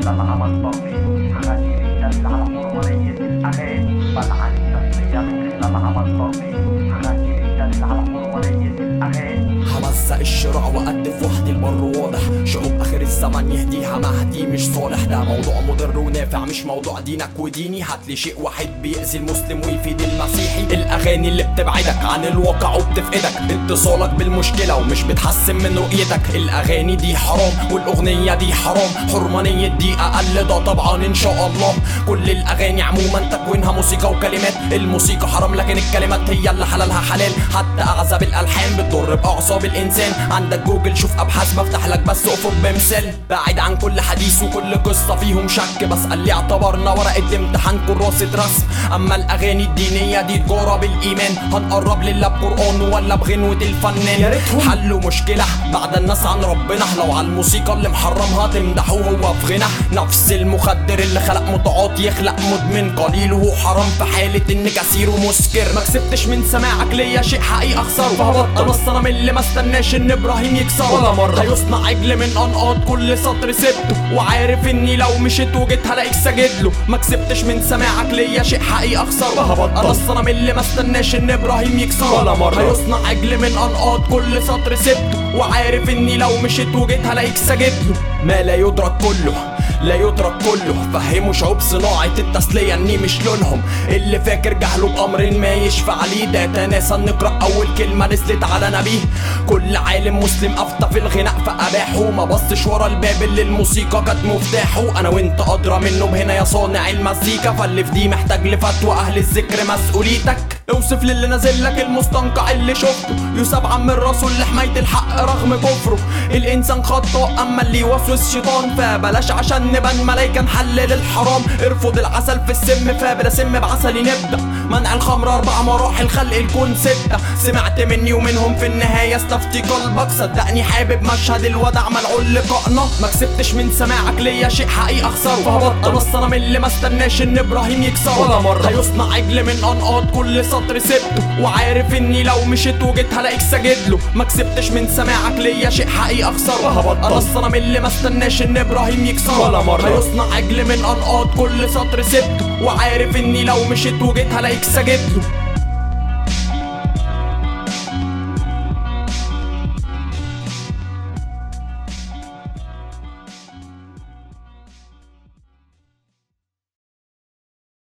لما عمل ترميم أغاني بتدل على حرمانية الأغاني بلعن التسمية من خلال عمل ترميم أغاني بتدل على حرمانية الأغاني هوزع الشراع وأدف وحدي البر واضح شعوب آخر الزمن يهديها مهدي مش صالح ده موضوع مضر ونافع مش موضوع دينك وديني هاتلي شيء واحد بيأذي المسلم ويفيد المسيحي الأغاني اللي بتبعدك عن الواقع وبتفقدك اتصالك بالمشكلة ومش بتحسن من رؤيتك الأغاني دي حرام والأغنية دي حرام حرمانية دي أقل ده طبعا إن شاء الله كل الأغاني عموما تكوينها موسيقى وكلمات الموسيقى حرام لكن الكلمات هي اللي حلالها حلال حتى أعزب الألحان بتضر بأعصاب الإنسان عندك جوجل شوف أبحاث بفتح لك بس أفق بمثال بعيد عن كل حديث وكل قصة فيهم شك بس قال لي اعتبرنا ورقة امتحان كراسة رسم أما الأغاني الدينية دي تجارة بالإيمان هنقرب لله بقرآن ولا بغنوة الفنان يا ريتهم حلوا مشكلة بعد الناس عن ربنا لو على الموسيقى اللي محرمها تمدحوه هو في غنى نفس المخدر اللي خلق متعاطي يخلق مدمن قليل وهو حرام في حالة ان كثير ومسكر ما كسبتش من سماعك ليا شيء حقيقي اخسره فهبطل انا الصنم اللي ما استناش ان ابراهيم يكسره ولا مرة. هيصنع عجل من انقاض كل سطر سبته وعارف اني لو مشيت وجيت هلاقيك ساجد له ما كسبتش من سماعك ليا شيء حقيقي اخسره وهبطل. انا الصنم اللي ما استناش ان ابراهيم يكسره ولا مرة. هيصنع عجل من انقاض كل سطر سبته وعارف اني لو مشيت وجيت هلاقيك ساجد له ما لا يدرك كله لا يترك كله فهموا شعوب صناعة التسلية اني مش لونهم اللي فاكر جهله بأمر ما يشفع ليه ده تناسى نقرأ أول كلمة نزلت على نبيه كل عالم مسلم أفتى في الغناء فأباحه ما بصش ورا الباب اللي الموسيقى كانت مفتاحه أنا وأنت أدرى منه بهنا يا صانع المزيكا فاللي في دي محتاج لفتوى أهل الذكر مسؤوليتك اوصف للي نازل لك المستنقع اللي شفته يساب عم الرسول لحماية الحق رغم كفره الانسان خطاء اما اللي يوسوس شيطان فبلاش عشان نبان ملايكة نحلل الحرام ارفض العسل في السم فبلا سم بعسل نبدأ منع الخمر اربع مراحل خلق الكون ستة سمعت مني ومنهم في النهاية استفتي قلبك صدقني حابب مشهد الوداع ملعون لقائنا ما كسبتش من سماعك ليا شيء حقيقي اخسره فهبطل الصنم اللي ما استناش ان ابراهيم يكسره ولا مرة. هيصنع عجل من انقاض كل سطر سبته وعارف اني لو مشيت وجيت هلاقيك ساجد له ما كسبتش من سماعك ليا شيء حقيقي اخسره وهبطل. انا الصنم اللي ما استناش ان ابراهيم يكسره ولا مرة. هيصنع عجل من انقاض كل سطر سبته وعارف اني لو مشيت وجيت هلاقيك ساجد له